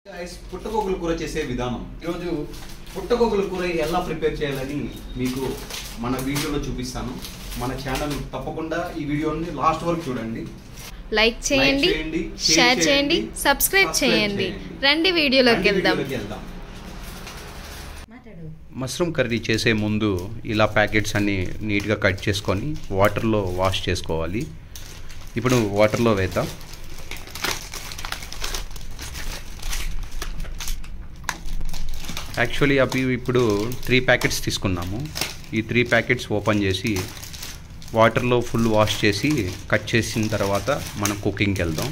Guys పుట్టగొగ్గుల కూర చేసే విధానం ఈరోజు పుట్టగొగ్గుల కూర ఎలా ప్రిపేర్ చేయాలని మీకు మన వీడియోలో చూపిస్తాను మన ఛానల్ తప్పకుండా ఈ వీడియోని లాస్ట్ వరకు చూడండి లైక్ చేయండి Like చేయండి, share షేర్ చేయండి చేయండి, సబ్స్క్రైబ్ subscribe చేయండి చేయండి. రండి వీడియోలోకి రండి వెళ్దాం వీడియోలోకి వెళ్దాం మష్రూమ్ కర్రీ చేసే ముందు ఇలా ప్యాకెట్స్ అన్ని నీట్గా కట్ చేసుకొని వాటర్లో వాష్ చేసుకోవాలి ఇప్పుడు వాటర్లో వేద్దాం యాక్చువల్లీ అవి ఇప్పుడు త్రీ ప్యాకెట్స్ తీసుకున్నాము ఈ త్రీ ప్యాకెట్స్ ఓపెన్ చేసి వాటర్లో ఫుల్ వాష్ చేసి కట్ చేసిన తర్వాత మనం కుకింగ్కి వెళ్దాం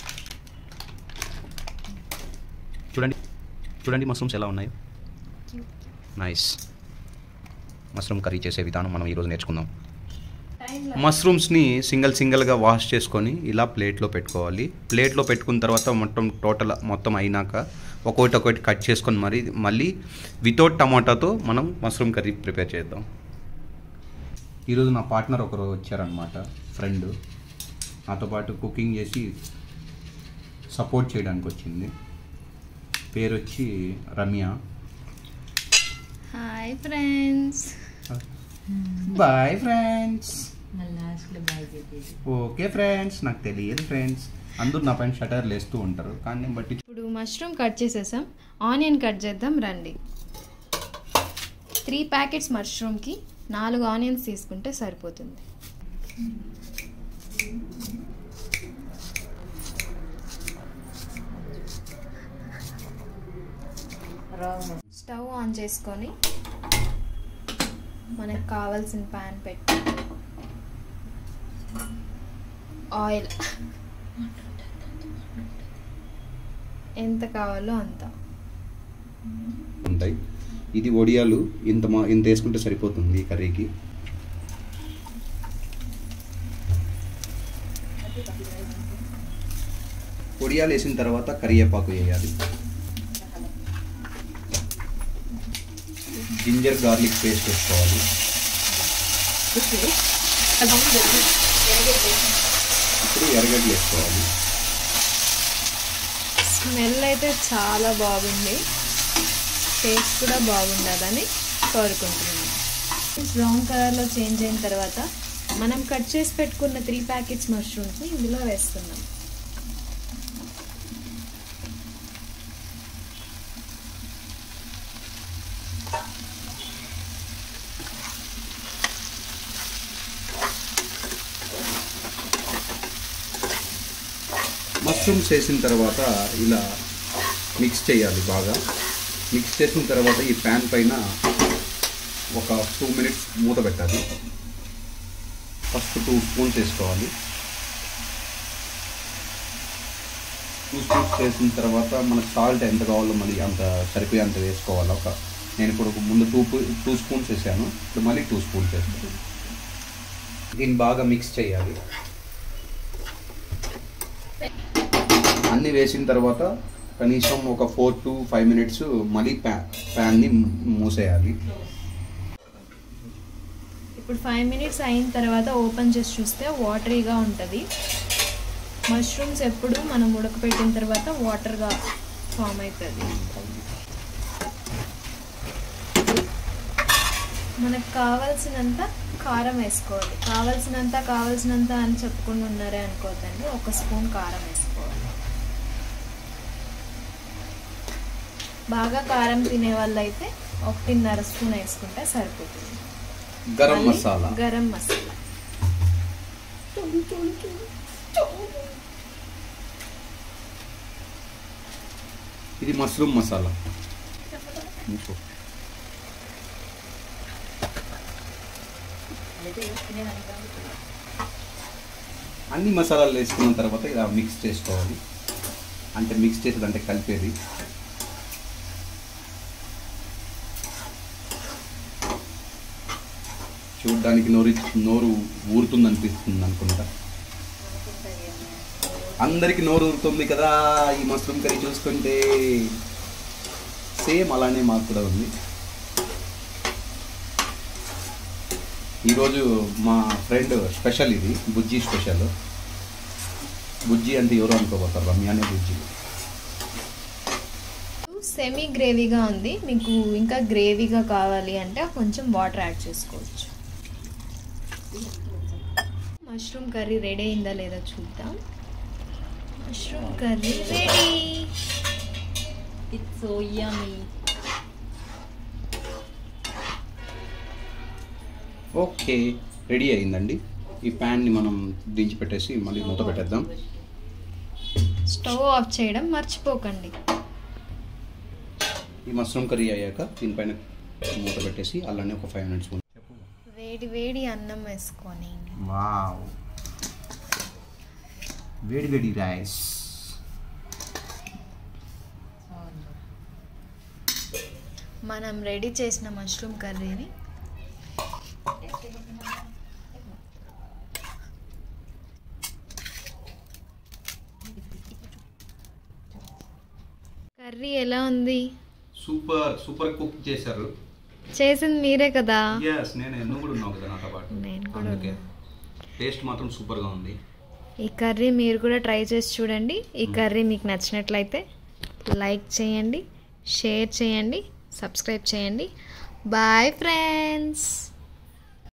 చూడండి చూడండి మష్రూమ్స్ ఎలా ఉన్నాయో నైస్ మష్రూమ్ కర్రీ చేసే విధానం మనం ఈరోజు నేర్చుకుందాం మష్రూమ్స్ని సింగిల్ సింగిల్గా వాష్ చేసుకొని ఇలా ప్లేట్లో పెట్టుకోవాలి ప్లేట్లో పెట్టుకున్న తర్వాత మొత్తం టోటల్ మొత్తం అయినాక ఒక్కొక్కటి ఒక్కొక్కటి కట్ చేసుకొని మరి మళ్ళీ వితౌట్ టమాటాతో మనం మష్రూమ్ కర్రీ ప్రిపేర్ చేద్దాం ఈరోజు నా పార్ట్నర్ ఒకరు వచ్చారనమాట ఫ్రెండ్ నాతో పాటు కుకింగ్ చేసి సపోర్ట్ చేయడానికి వచ్చింది పేరు వచ్చి Ramya hi friends bye friends లాస్ట్లో బాగా చెప్పేది ఓకే ఫ్రెండ్స్ నాకు తెలియదు ఫ్రెండ్స్ అందరూ నా పైన షటర్లు వేస్తూ ఉంటారు కానీ నేను బట్టి ఇప్పుడు మష్రూమ్ కట్ చేసేసాం ఆనియన్ కట్ చేద్దాం రండి త్రీ ప్యాకెట్స్ మష్రూమ్కి నాలుగు ఆనియన్స్ తీసుకుంటే సరిపోతుంది రావు స్టవ్ ఆన్ చేసుకొని మనకు కావాల్సిన ప్యాన్ పెట్టి ఆయిల్ ఎంత కావాలో అంత ఉంటాయి ఇది వడియాలు ఇంత మా ఇంత వేసుకుంటే సరిపోతుంది ఈ కర్రీకి వడియాలు వేసిన తర్వాత కరివేపాకు వేయాలి జింజర్ గార్లిక్ పేస్ట్ వేసుకోవాలి ఇప్పుడు ఎర్రగడ్డలు వేసుకోవాలి స్మెల్ అయితే చాలా బాగుంది టేస్ట్ కూడా బాగుండాలని కోరుకుంటున్నాను బ్రౌన్ కలర్లో చేంజ్ అయిన తర్వాత మనం కట్ చేసి పెట్టుకున్న త్రీ ప్యాకెట్స్ మష్రూమ్స్ని ఇందులో వేస్తున్నాం మష్రూమ్స్ వేసిన తర్వాత ఇలా మిక్స్ చేయాలి బాగా మిక్స్ చేసిన తర్వాత ఈ ప్యాన్ పైన ఒక టూ మినిట్స్ మూత పెట్టాలి ఫస్ట్ టూ స్పూన్స్ వేసుకోవాలి టూ స్పూన్స్ వేసిన తర్వాత మనకు సాల్ట్ ఎంత కావాలో మళ్ళీ అంత సరిపోయే అంత వేసుకోవాలి ఒక నేను ఇప్పుడు ముందు టూ టూ స్పూన్స్ వేసాను ఇప్పుడు మళ్ళీ టూ స్పూన్స్ వేస్తాను దీన్ని బాగా మిక్స్ చేయాలి అన్నీ వేసిన తర్వాత కనీసం ఒక ఫోర్ టు ఫైవ్ మినిట్స్ మళ్ళీ ప్యా ప్యాన్ని మూసేయాలి ఇప్పుడు ఫైవ్ మినిట్స్ అయిన తర్వాత ఓపెన్ చేసి చూస్తే వాటరీగా ఉంటుంది మష్రూమ్స్ ఎప్పుడు మనం ఉడకపెట్టిన తర్వాత వాటర్గా ఫామ్ అవుతుంది మనకు కావాల్సినంత కారం వేసుకోవాలి కావాల్సినంత కావాల్సినంత అని చెప్పుకుని ఉన్నారే అనుకోవద్దండి ఒక స్పూన్ కారం వేసుకోవాలి బాగా కారం తినే వాళ్ళు అయితే ఒకటిన్నర స్పూన్ వేసుకుంటే సరిపోతుంది గరం మళ్ళీ మసాలా గరం మసాలా ఇది మష్రూమ్ మసాలా ఇంకో. అన్ని మసాలాలు వేసుకున్న తర్వాత ఇలా మిక్స్ చేసుకోవాలి అంటే మిక్స్ చేసేది అంటే కలిపేది చూడడానికి నోరు నోరు ఊరుతుంది అనిపిస్తుంది అనుకుంటా అందరికి నోరు ఊరుతుంది కదా ఈ మష్రూమ్ కర్రీ చూసుకుంటే సేమ్ అలానే మాకు కూడా ఉంది ఈరోజు మా ఫ్రెండ్ స్పెషల్ ఇది బుజ్జి స్పెషల్ బుజ్జి అంటే ఎవరు అనుకోబోతారు రమ్యానే బుజ్జి సెమీ గ్రేవీగా ఉంది మీకు ఇంకా గ్రేవీగా కావాలి అంటే కొంచెం వాటర్ యాడ్ చేసుకోవచ్చు మష్రూమ్ కర్రీ రెడీ అయిందా లేదా చూద్దాం mushroom curry ready It's so yummy. Okay ready అయిందండి ఈ ప్యాన్ని మనం దించి పెట్టేసి మళ్ళీ మూత పెట్టేద్దాం స్టవ్ ఆఫ్ చేయడం మర్చిపోకండి ఈ మష్రూమ్ కర్రీ అయ్యాక దీనిపైన మూత పెట్టేసి అలానే ఒక ఫైవ్ మినిట్స్ వేడి వేడి అన్నం వేసుకొని వావ్ వేడి వేడి రైస్ మనం రెడీ చేసిన మష్రూమ్ కర్రీని కర్రీ ఎలా ఉంది సూపర్ సూపర్ కుక్ చేశారు చేసింది మీరే కదా ఎస్ నేను నువ్వు కూడా ఉన్నావు కదా నాతో పాటు నేను కూడా అందుకే టేస్ట్ మాత్రం సూపర్గా ఉంది ఈ కర్రీ మీరు కూడా ట్రై చేసి చూడండి ఈ కర్రీ మీకు నచ్చినట్లయితే లైక్ చేయండి షేర్ చేయండి సబ్స్క్రైబ్ చేయండి బాయ్ ఫ్రెండ్స్